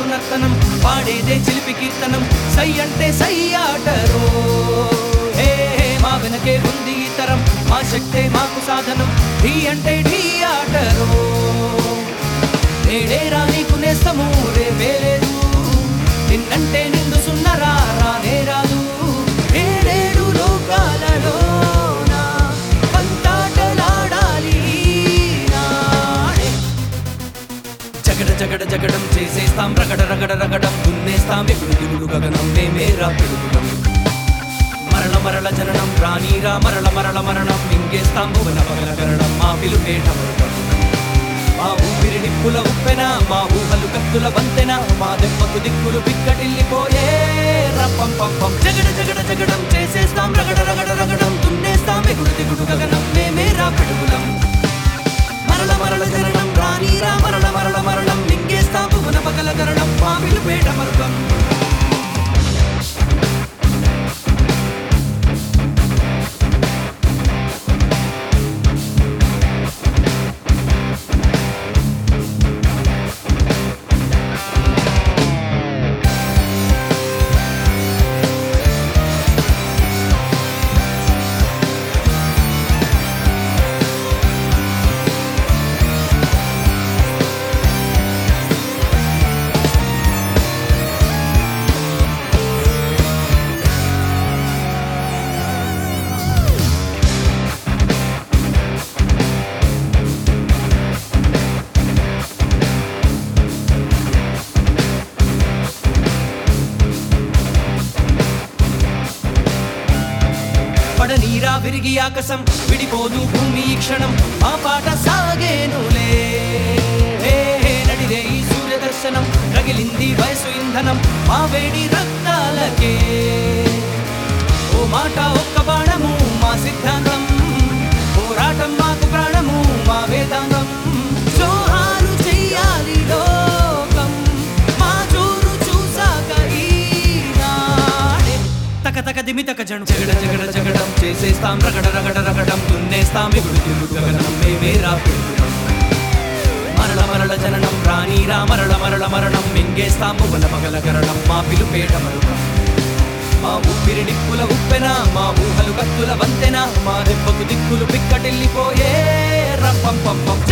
నర్తనం పాడేదే చిలిపి కీర్తనం సై అంటే సై ఆటరో హే హే మా వెనకే ఉంది ఈ తరం మా శక్తే మాకు సాధనం ఢీ అంటే ఢీ ఆటరో నేడేరా నీకు నేస్తము రేపే లేదు నిన్నంటే నిండు సున్నరా రానే రాదు ఏడేడు లోకాలలోన పంతాటలాడాలి ఈనాడే. జగడ జగడ జగడం చేసేస్తాం రగడ రగడ రగడం దున్నేస్తాం ఎగుడు దిగుడు గగనం మేమేరా పెరుగుతాం మరణ మరణ జననం రానీరా మరణ మరణ మరణం మింగేస్తాం భువన పగల కరణం మా పిలుపేట మరుగం మా ఊపిరి నిప్పుల ఉప్పెన మా ఊహలు కత్తుల వంతెన మా దెబ్బకు దిక్కులు పిక్కటిల్లిపోయే రప్పం పంపం జగడ జగడ జగడం చేసేస్తాం రగడ రగడ రగడం దున్నేస్తాం ఎగుడు దిగుడు గగనం మేమేరా పిడుగులం మరల మరల జననం రానీరా మరణ మరణ మరణం మింగేస్తాం భువన పగల కరణం మా పిలుపేట మరుగం పడనీరా విరిగి ఆకాశం విడిపోదు భూమి ఈ క్షణం మా పాట సాగేనులే హే, హే, నడిరే ఈ సూర్య దర్శనం రగిలింది వయసు ఇంధనం మా వేడి రక్తాలకే ఓ మాట ఒక్క బాణము మా సిద్ధాంతం పోరాటం మాకు ప్రాణము మా వేదాంతం జోహారు చెయ్యాలి లోకం మా జోరు చూసాక ఈనాడే తక తక దిమి తక జను జగడ జగడ జగడం చేసేస్తాం రగడ రగడ రగడం దున్నేస్తాం ఎగుడు తిరుగు గగనం మేమేరా పిడుగులం మరల మరల జననం రానీరా మరల మరల మరణం మింగేస్తాం మువ్వల పగల కరణం మా పిలుపేట మరుగం మా ఊపిరి నిప్పుల ఉప్పెన మా ఊహలు కత్తుల వంతెన మా దెబ్బకు దిక్కులు పిక్కటిల్లిపోయే రప్పం పంపం